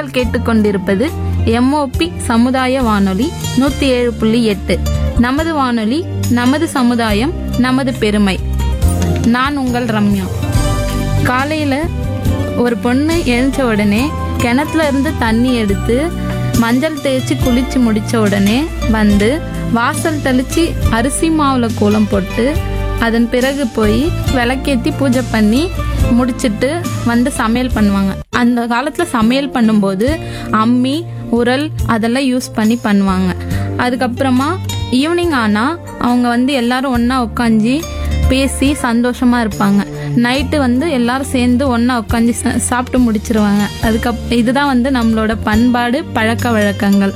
நீங்கள் கேட்டுக்கொண்டிருப்பது எம்ஓபி சமுதாய வானொலி நூற்றி ஏழு புள்ளி எட்டு நமது வானொலி நமது சமுதாயம் நமது பெருமை நான் உங்கள் ரம்யா காலையில் ஒரு பொண்ணு எழுந்த உடனே கிணத்துல இருந்து தண்ணி எடுத்து மஞ்சள் தேய்ச்சி குளிச்சு முடிச்ச உடனே வந்து வாசல் தெளிச்சு அரிசி மாவில் கோலம் போட்டு அதன் பிறகு போய் விளக்கேற்றி பூஜை பண்ணி முடிச்சிட்டு வந்து சமையல் பண்ணுவாங்க அந்த காலத்தில் சமையல் பண்ணும்போது அம்மி உரல் அதெல்லாம் யூஸ் பண்ணி பண்ணுவாங்க அதுக்கப்புறமா ஈவினிங் ஆனால் அவங்க வந்து எல்லாரும் ஒன்றா உட்காந்து பேசி சந்தோஷமா இருப்பாங்க நைட்டு வந்து எல்லாரும் சேர்ந்து ஒன்றா உட்காந்து சாப்பிட்டு முடிச்சிருவாங்க அதுக்கப் இதுதான் வந்து நம்மளோட பண்பாடு பழக்க வழக்கங்கள்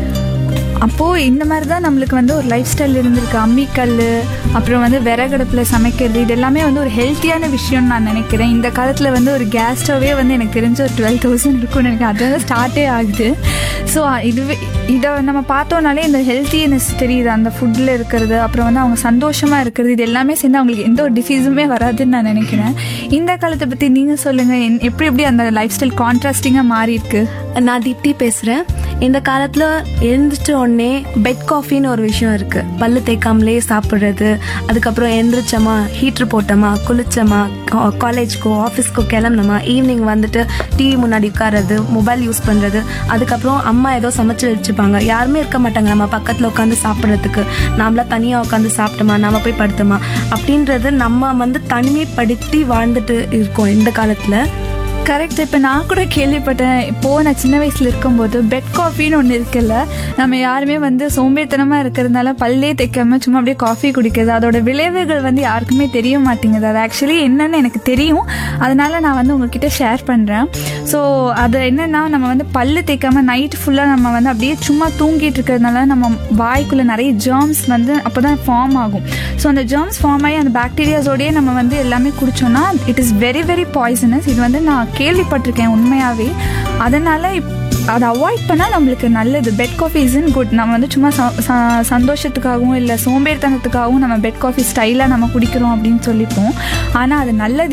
அப்போது இந்த மாதிரி தான் நம்மளுக்கு வந்து ஒரு லைஃப் ஸ்டைல் இருந்திருக்கு அம்மிக்கல் அப்புறம் வந்து விறகடுப்பில் சமைக்கிறது இது எல்லாமே வந்து ஒரு ஹெல்த்தியான விஷயம்னு நான் நினைக்கிறேன் இந்த காலத்தில் வந்து ஒரு கேஸ் ஸ்டவ்வே வந்து எனக்கு தெரிஞ்ச ஒரு டுவெல் தௌசண்ட் இருக்கும்னு எனக்கு அதுதான் ஸ்டார்ட்டே ஆகுது ஸோ இதுவே இதை நம்ம பார்த்தோன்னாலே இந்த ஹெல்த்தினஸ் தெரியுது அந்த ஃபுட்டில் இருக்கிறது அப்புறம் வந்து அவங்க சந்தோஷமாக இருக்கிறது இது எல்லாமே சேர்ந்து அவங்களுக்கு எந்த ஒரு டிசீஸுமே வராதுன்னு நான் நினைக்கிறேன் இந்த காலத்தை பற்றி நீங்கள் சொல்லுங்கள் எப்படி எப்படி அந்த லைஃப் ஸ்டைல் கான்ட்ராஸ்டிங்காக மாறி இருக்கு நான் தீப்தி பேசுகிறேன் இந்த காலத்தில் எழுந்திரிச்ச உடனே பெட் காஃபின்னு ஒரு விஷயம் இருக்குது பல்லு தேய்க்காமலே சாப்பிட்றது அதுக்கப்புறம் எழுந்திரிச்சோமா ஹீட்ரு போட்டோமா குளிச்சோமா காலேஜ்க்கோ ஆஃபீஸ்க்கோ கிளம்புனோமா ஈவினிங் வந்துட்டு டிவி முன்னாடி உட்கார்றது மொபைல் யூஸ் பண்ணுறது அதுக்கப்புறம் அம்மா ஏதோ சமைச்சு வச்சுப்பாங்க யாருமே இருக்க மாட்டாங்க நம்ம பக்கத்தில் உட்காந்து சாப்பிட்றதுக்கு நாமளா தனியாக உட்காந்து சாப்பிட்டோமா நாம போய் படுத்தோமா அப்படின்றது நம்ம வந்து தனிமைப்படுத்தி வாழ்ந்துட்டு இருக்கோம் இந்த காலத்தில் கரெக்ட் இப்போ நான் கூட கேள்விப்பட்டேன் இப்போது நான் சின்ன வயசில் இருக்கும்போது பெட் காஃபின்னு ஒன்று இருக்குல்ல நம்ம யாருமே வந்து சோம்பேறித்தனமாக இருக்கிறதுனால பல்லே தைக்காம சும்மா அப்படியே காஃபி குடிக்கிறது அதோட விளைவுகள் வந்து யாருக்குமே தெரிய மாட்டேங்குது அது ஆக்சுவலி என்னன்னு எனக்கு தெரியும் அதனால நான் வந்து உங்ககிட்ட ஷேர் பண்ணுறேன் ஸோ அது என்னென்னா நம்ம வந்து பல்லு தேய்க்காம நைட் ஃபுல்லாக நம்ம வந்து அப்படியே சும்மா தூங்கிட்டு இருக்கிறதுனால நம்ம வாய்க்குள்ளே நிறைய ஜேர்ம்ஸ் வந்து அப்போ தான் ஃபார்ம் ஆகும் ஸோ அந்த ஜேர்ம்ஸ் ஃபார்ம் ஆகி அந்த பாக்டீரியாஸோடயே நம்ம வந்து எல்லாமே குடிச்சோம்னா it is very very poisonous இது வந்து நான் கேள்விப்பட்டிருக்கேன் உண்மையாகவே அதனால் அதை அவாய்ட் பண்ணால் நம்மளுக்கு நல்லது bed coffee is in good நம்ம வந்து சும்மா ச- ச- சந்தோஷத்துக்காகவும் இல்லை சோம்பேறித்தனத்துக்காகவும் நம்ம பெட் காஃபி ஸ்டைலாக நம்ம குடிக்கிறோம் அப்படின்னு சொல்லிப்போம் ஆனால் அது நல்லது